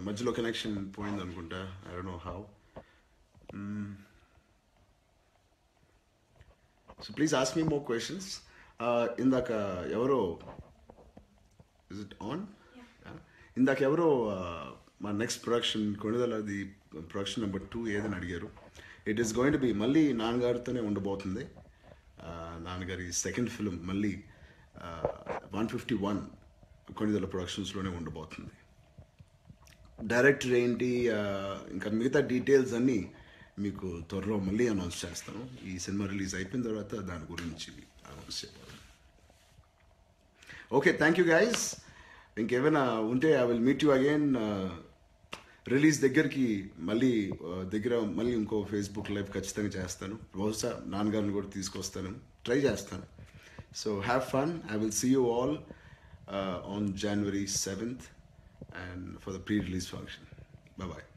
మధ్యలో కనెక్షన్ పోయింది అనుకుంటా I don't know how so please ask me more questions ఇందాక ఎవరో ఇస్ ఇట్ ఆన్ ఇందాక ఎవరో uh, మా నెక్స్ట్ ప్రొడక్షన్ కొనిదలది ప్రొడక్షన్ నెంబర్ టూ ఏదని అడిగారు it is going to be మళ్ళీ నాన్నగారితోనే ఉండబోతుంది Uh, నాన్నగారి సెకండ్ ఫిలిం మళ్ళీ వన్ ఫిఫ్టీ వన్ కొనిదల ప్రొడక్షన్స్లోనే ఉండబోతుంది డైరెక్టర్ ఏంటి ఆ, ఇంకా మిగతా డీటెయిల్స్ అన్నీ మీకు త్వరలో మళ్ళీ అనౌన్స్ చేస్తాను ఈ సినిమా రిలీజ్ అయిపోయిన తర్వాత దాని గురించి అనౌన్స్ చేయాలి ఓకే థ్యాంక్ యూ గైస్ ఇంకేమైనా ఉంటే I will meet you again release దగ్గరికి మళ్ళీ ఆ, దగ్గర మళ్ళీ ఇంకో ఫేస్బుక్ లైవ్ ఖచ్చితంగా చేస్తాను బహుశా నాన్నగారిని కూడా తీసుకొస్తాను ట్రై చేస్తాను so have fun I will see you all on January seventh and for the pre release function bye